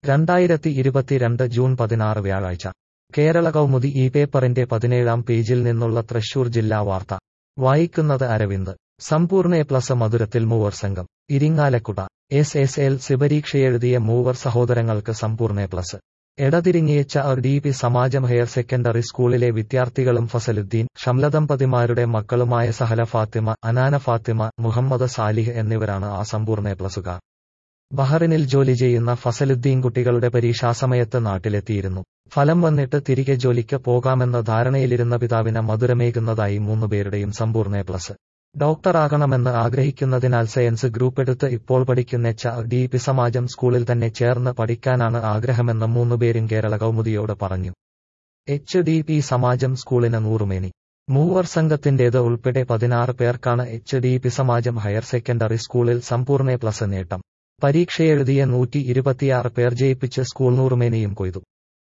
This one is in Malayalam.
രണ്ടായിരത്തി ഇരുപത്തിരണ്ട് ജൂൺ പതിനാറ് വ്യാഴാഴ്ച കേരള കൗമുദി ഈ പേപ്പറിന്റെ പതിനേഴാം പേജിൽ നിന്നുള്ള തൃശൂർ ജില്ലാ വാർത്ത വായിക്കുന്നത് അരവിന്ദ് സമ്പൂർണ്ണ എ പ്ലസ് മധുരത്തിൽ മൂവർ സംഘം Irinjalakuda S S L C പരീക്ഷയെഴുതിയ മൂവർ സഹോദരങ്ങൾക്ക് സമ്പൂർണ്ണ എ പ്ലസ് എടതിരിങ്ങിയച്ച ആർ ഡി പി സമാജം ഹയർ സെക്കൻഡറി സ്കൂളിലെ വിദ്യാർത്ഥികളും ഫസലുദ്ദീൻ ഷംലദമ്പതിമാരുടെ മക്കളുമായ സഹല ഫാത്തിമ അനാന ഫാത്തിമ മുഹമ്മദ് സാലിഹ് എന്നിവരാണ് ആ സമ്പൂർണ്ണ എ പ്ലസുകാർ ബഹറിനിൽ ജോലി ചെയ്യുന്ന ഫസലുദ്ദീൻ കുട്ടികളുടെ പരീക്ഷാസമയത്ത് നാട്ടിലെത്തിയിരുന്നു ഫലം വന്നിട്ട് തിരികെ ജോലിക്ക് പോകാമെന്ന ധാരണയിലിരുന്ന പിതാവിന് മധുരമേകുന്നതായി മൂന്നുപേരുടെയും സമ്പൂർണ്ണ എ പ്ലസ് ഡോക്ടറാകണമെന്ന് ആഗ്രഹിക്കുന്നതിനാൽ സയൻസ് ഗ്രൂപ്പ് എടുത്ത് ഇപ്പോൾ പഠിക്കുന്ന എച്ച് ഡി പി സമാജം സ്കൂളിൽ തന്നെ ചേർന്ന് പഠിക്കാനാണ് ആഗ്രഹമെന്ന് മൂന്നുപേരും കേരള കൗമുദിയോട് പറഞ്ഞു എച്ച് ഡി പി സമാജം സ്കൂളിന് നൂറുമേനി മൂവർ സംഘത്തിന്റേത് ഉൾപ്പെടെ പതിനാറ് പേർക്കാണ് എച്ച് ഡി പി സമാജം ഹയർ സെക്കൻഡറി സ്കൂളിൽ സമ്പൂർണ്ണ പ്ലസ് നേട്ടം പരീക്ഷയെഴുതിയ നൂറ്റി ഇരുപത്തിയാറ് പേർ ജയിപ്പിച്ച് സ്കൂൾ നൂറുമേനിയും കൊയ്തു